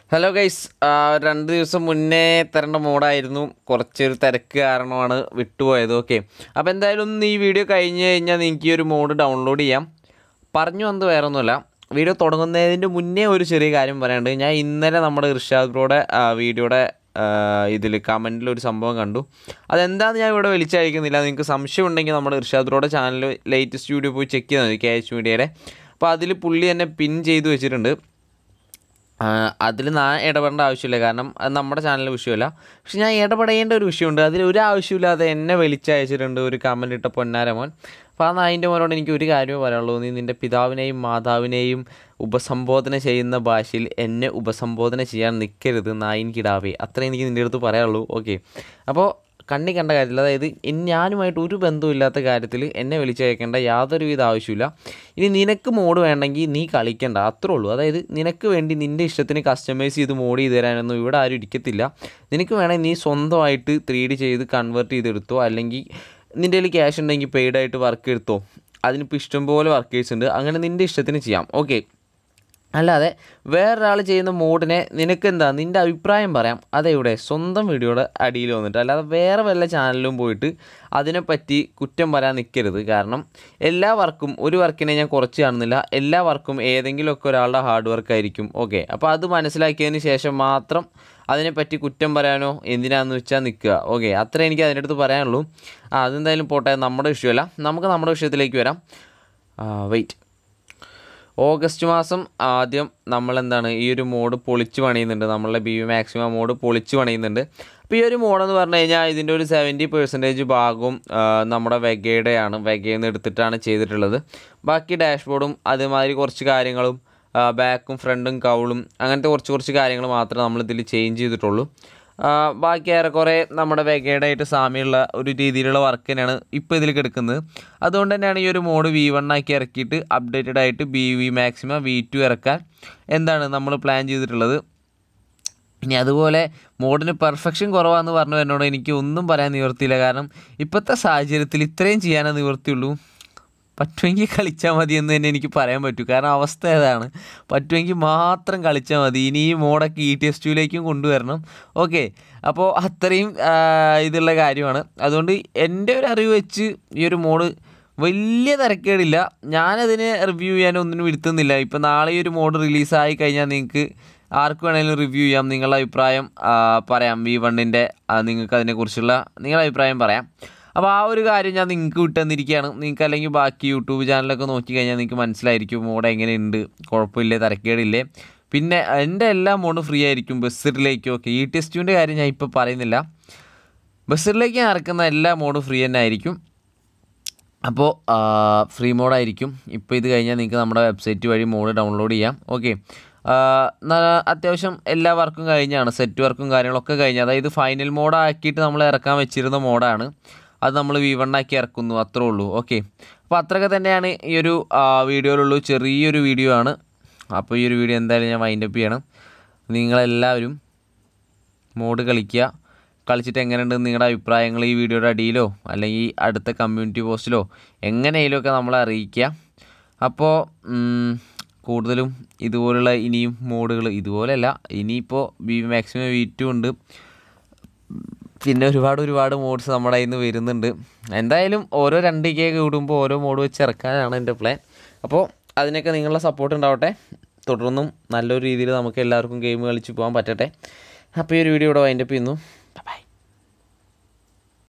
hello guys രണ്ട് ദിവസം മുന്നേ തരേണ്ട മോഡായിരുന്നു കുറച്ചൊരു തിരക്ക് കാരണമാണ് വിട്ടുപോയത് ഓക്കെ അപ്പോൾ എന്തായാലും ഒന്ന് ഈ വീഡിയോ കഴിഞ്ഞ് കഴിഞ്ഞാൽ നിങ്ങൾക്ക് ഈ ഒരു മോഡ് ഡൗൺലോഡ് ചെയ്യാം പറഞ്ഞു വന്നത് വേറെ ഒന്നുമല്ല വീഡിയോ തുടങ്ങുന്നതിൻ്റെ മുന്നേ ഒരു ചെറിയ കാര്യം പറയാനുണ്ട് ഞാൻ ഇന്നലെ നമ്മുടെ ഇർഷാദ് ബ്രോയുടെ വീഡിയോയുടെ ഇതിൽ കമൻറ്റിൽ ഒരു സംഭവം കണ്ടു അതെന്താണെന്ന് ഞാൻ ഇവിടെ വലിച്ചയക്കുന്നില്ല നിങ്ങൾക്ക് സംശയം ഉണ്ടെങ്കിൽ നമ്മുടെ ഇർഷാദ് ബ്രോയുടെ ചാനൽ ലേറ്റസ്റ്റ് വീഡിയോ പോയി ചെക്ക് ചെയ്താൽ മതി കെ എച്ച് മീഡിയയുടെ അപ്പോൾ അതിൽ പുള്ളി എന്നെ പിൻ ചെയ്ത് വെച്ചിട്ടുണ്ട് അതിൽ ഞാൻ ഇടപെടേണ്ട ആവശ്യമില്ല കാരണം അത് നമ്മുടെ ചാനലിലെ വിഷയമല്ല പക്ഷെ ഞാൻ ഇടപെടേണ്ട ഒരു വിഷയമുണ്ട് അതിൽ ഒരു ആവശ്യമില്ലാതെ എന്നെ വലിച്ചയച്ചിട്ടുണ്ട് ഒരു കമൻ്റ് ഇട്ട പൊന്നാരമോൻ അപ്പോൾ ആ നായിൻ്റെ മോനോട് എനിക്ക് ഒരു കാര്യമേ പറയാനുള്ളൂ നീ നിൻ്റെ പിതാവിനെയും മാതാവിനെയും ഉപസംബോധന ചെയ്യുന്ന ഭാഷയിൽ എന്നെ ഉപസംബോധന ചെയ്യാൻ നിൽക്കരുത് നായിൻ കിടാവേ അത്രേ എനിക്ക് നിൻ്റെ അടുത്ത് പറയാനുള്ളൂ ഓക്കെ അപ്പോൾ കണ്ണി കണ്ട കാര്യത്തിൽ അതായത് ഇൻ- ഞാനുമായിട്ട് ഒരു ബന്ധമില്ലാത്ത കാര്യത്തിൽ എന്നെ വിളിച്ചയക്കേണ്ട യാതൊരുവിധ ആവശ്യമില്ല ഇനി നിനക്ക് മോഡ് വേണമെങ്കിൽ നീ കളിക്കണ്ട അത്രേ ഉള്ളൂ അതായത് നിനക്ക് വേണ്ടി നിൻ്റെ ഇഷ്ടത്തിന് കസ്റ്റമൈസ് ചെയ്ത് മോഡ് ചെയ്ത് തരാനൊന്നും ഇവിടെ ആരും ഇരിക്കത്തില്ല നിനക്ക് വേണമെങ്കിൽ നീ സ്വന്തമായിട്ട് ത്രീ ഡി ചെയ്ത് കൺവേർട്ട് ചെയ്തെടുത്തോ അല്ലെങ്കിൽ നിൻ്റെ കയ്യിൽ ക്യാഷ് ഉണ്ടെങ്കിൽ പെയ്ഡായിട്ട് വർക്ക് എടുത്തോ അതിനിപ്പോൾ ഇഷ്ടംപോലെ വർക്കേഴ്സ് ഉണ്ട് അങ്ങനെ നിൻ്റെ ഇഷ്ടത്തിന് ചെയ്യാം ഓക്കെ അല്ലാതെ വേറൊരാൾ ചെയ്യുന്ന മോഡിനെ നിനക്ക് എന്താ നിൻ്റെ അഭിപ്രായം പറയാം അതെവിടെ സ്വന്തം വീഡിയോയുടെ അടിയിൽ വന്നിട്ട് അല്ലാതെ വേറെ വല്ല ചാനലിലും പോയിട്ട് അതിനെപ്പറ്റി കുറ്റം പറയാൻ നിൽക്കരുത് കാരണം എല്ലാ വർക്കും ഒരു വർക്കിനെ ഞാൻ കുറച്ച് കാണുന്നില്ല എല്ലാ വർക്കും ഏതെങ്കിലുമൊക്കെ ഒരാളുടെ ഹാർഡ് വർക്ക് ആയിരിക്കും ഓക്കെ അപ്പോൾ അത് മനസ്സിലാക്കിയതിന് ശേഷം മാത്രം അതിനെപ്പറ്റി കുറ്റം പറയാനോ എന്തിനാന്ന് വെച്ചാൽ നിൽക്കുക ഓക്കെ അത്രേ എനിക്ക് അതിൻ്റെ അടുത്ത് പറയാനുള്ളൂ ആ അതെന്തായാലും പോട്ടെ നമ്മുടെ വിഷയമല്ല നമുക്ക് നമ്മുടെ വിഷയത്തിലേക്ക് വരാം വെയിറ്റ് ഓഗസ്റ്റ് മാസം ആദ്യം നമ്മൾ എന്താണ് ഈ ഒരു മോഡ് പൊളിച്ച് പണിയുന്നുണ്ട് നമ്മളുടെ ബി വി മാക്സിമം മോഡ് പൊളിച്ച് പണിയുന്നുണ്ട് അപ്പോൾ ഈ ഒരു മോഡെന്ന് പറഞ്ഞു കഴിഞ്ഞാൽ ഇതിൻ്റെ ഒരു സെവൻറ്റി പെർസെൻറ്റേജ് ഭാഗവും ആ, നമ്മുടെ വെഗയുടെയാണ് വെഗയിൽ നിന്ന് എടുത്തിട്ടാണ് ചെയ്തിട്ടുള്ളത് ബാക്കി ഡാഷ്ബോർഡും അതേമാതിരി കുറച്ച് കാര്യങ്ങളും ബാക്കും ഫ്രണ്ടും കൗളും അങ്ങനത്തെ കുറച്ച് കുറച്ച് കാര്യങ്ങൾ മാത്രമേ നമ്മളിതിൽ ചേഞ്ച് ചെയ്തിട്ടുള്ളൂ ആ, ബാക്കി ഏറെക്കുറെ നമ്മുടെ വെഗയുടെ ആയിട്ട് സാമ്യമുള്ള ഒരു രീതിയിലുള്ള വർക്ക് തന്നെയാണ് ഇപ്പോൾ ഇതിൽ കിടക്കുന്നത് അതുകൊണ്ട് തന്നെയാണ് ഈ ഒരു മോഡ് വി വൺ ആക്കി ഇറക്കിയിട്ട് അപ്ഡേറ്റഡ് ആയിട്ട് B V maximum V two ഇറക്കാൻ എന്താണ് നമ്മൾ പ്ലാൻ ചെയ്തിട്ടുള്ളത് ഇനി അതുപോലെ മോഡിന് പെർഫെക്ഷൻ കുറവാന്ന് പറഞ്ഞു എന്നോട് എനിക്ക് ഒന്നും പറയാൻ നിവർത്തിയില്ല കാരണം ഇപ്പോഴത്തെ സാഹചര്യത്തിൽ ഇത്രയും ചെയ്യാനേ നിവർത്തിയുള്ളൂ പറ്റുമെങ്കിൽ കളിച്ചാൽ മതി എന്ന് തന്നെ എനിക്ക് പറയാൻ പറ്റൂ കാരണം അവസ്ഥ ഏതാണ് പറ്റുമെങ്കിൽ മാത്രം കളിച്ചാൽ മതി ഇനി ഈ മോഡൊക്കെ ഇ ടി എസ് ടുവിലേക്കും കൊണ്ടുവരണം ഓക്കെ അപ്പോൾ അത്രയും ആ, ഇതുള്ള കാര്യമാണ് അതുകൊണ്ട് എൻ്റെ ഒരു അറിവ് വെച്ച് ഈ ഒരു മോഡ് വലിയ തിരക്കേടില്ല ഞാനതിനെ റിവ്യൂ ചെയ്യാനൊന്നിനും ഒന്നിനും ഇരുത്തുന്നില്ല ഇപ്പോൾ നാളെ ഈ ഒരു മോഡ് റിലീസായി കഴിഞ്ഞാൽ നിങ്ങൾക്ക് ആർക്ക് വേണമെങ്കിലും റിവ്യൂ ചെയ്യാം നിങ്ങളുടെ അഭിപ്രായം ആ, പറയാം വി വണ്ണിൻ്റെ നിങ്ങൾക്ക് അതിനെക്കുറിച്ചുള്ള നിങ്ങളുടെ അഭിപ്രായം പറയാം അപ്പോൾ ആ ഒരു കാര്യം ഞാൻ നിങ്ങൾക്ക് വിട്ടുതന്നിരിക്കുകയാണ് നിങ്ങൾക്ക് അല്ലെങ്കിൽ ബാക്കി യൂട്യൂബ് ചാനലൊക്കെ നോക്കി കഴിഞ്ഞാൽ നിങ്ങൾക്ക് മനസ്സിലായിരിക്കും മോഡ് എങ്ങനെയുണ്ട് കുഴപ്പമില്ലേ തിരക്കേടില്ലേ പിന്നെ എൻ്റെ എല്ലാ മോഡും ഫ്രീ ആയിരിക്കും ബസ്സിലേക്ക് ഓക്കെ ഈ ടെസ്റ്റുവിൻ്റെ കാര്യം ഞാൻ ഇപ്പോൾ പറയുന്നില്ല ബസ്സിലേക്ക് ഇറക്കുന്ന എല്ലാ മോഡും ഫ്രീ തന്നെ ആയിരിക്കും അപ്പോൾ ഫ്രീ മോഡായിരിക്കും ഇപ്പോൾ ഇത് കഴിഞ്ഞാൽ നിങ്ങൾക്ക് നമ്മുടെ വെബ്സൈറ്റ് വഴി മോഡ് ഡൗൺലോഡ് ചെയ്യാം ഓക്കെ അത്യാവശ്യം എല്ലാ വർക്കും കഴിഞ്ഞാണ് സെറ്റ് വർക്കും കാര്യങ്ങളൊക്കെ കഴിഞ്ഞ് അതായത് ഫൈനൽ മോഡാക്കിയിട്ട് നമ്മൾ ഇറക്കാൻ വെച്ചിരുന്ന മോഡാണ് അത് നമ്മൾ വി ആക്കി ഇറക്കുന്നു അത്രേ ഉള്ളൂ ഓക്കെ അപ്പോൾ അത്രയൊക്കെ തന്നെയാണ് ഈ ഒരു വീഡിയോയിലുള്ളൂ ചെറിയൊരു വീഡിയോ ആണ് അപ്പോൾ ഈ ഒരു വീഡിയോ എന്തായാലും ഞാൻ വൈൻഡപ്പ് ചെയ്യണം നിങ്ങളെല്ലാവരും മോഡ് കളിക്കുക കളിച്ചിട്ട് എങ്ങനെയുണ്ടെന്ന് നിങ്ങളുടെ അഭിപ്രായങ്ങൾ ഈ വീഡിയോയുടെ അടിയിലോ അല്ലെങ്കിൽ അടുത്ത കമ്മ്യൂണിറ്റി പോസ്റ്റിലോ എങ്ങനെയെങ്കിലുമൊക്കെ നമ്മളെ അറിയിക്കുക അപ്പോൾ ഉം, കൂടുതലും ഇതുപോലുള്ള ഇനിയും മോഡുകൾ ഇതുപോലെയല്ല ഇനിയിപ്പോൾ വി മാക്സിമം വി ടു ഉണ്ട് പിന്നെ ഒരുപാട് ഒരുപാട് മോഡ്സ് നമ്മുടെ കയ്യിൽ നിന്ന് വരുന്നുണ്ട് എന്തായാലും ഓരോ രണ്ട് കെ കൂടുമ്പോൾ ഓരോ മോഡ് വെച്ച് ഇറക്കാനാണ് എൻ്റെ പ്ലാൻ അപ്പോൾ അതിനൊക്കെ നിങ്ങളുടെ സപ്പോർട്ട് ഉണ്ടാവട്ടെ തുടർന്നും നല്ലൊരു രീതിയിൽ നമുക്ക് എല്ലാവർക്കും ഗെയിം കളിച്ച് പോകാൻ പറ്റട്ടെ അപ്പോൾ ഈ ഒരു വീഡിയോ ഇവിടെ വൈൻഡപ്പ് ചെയ്യുന്നു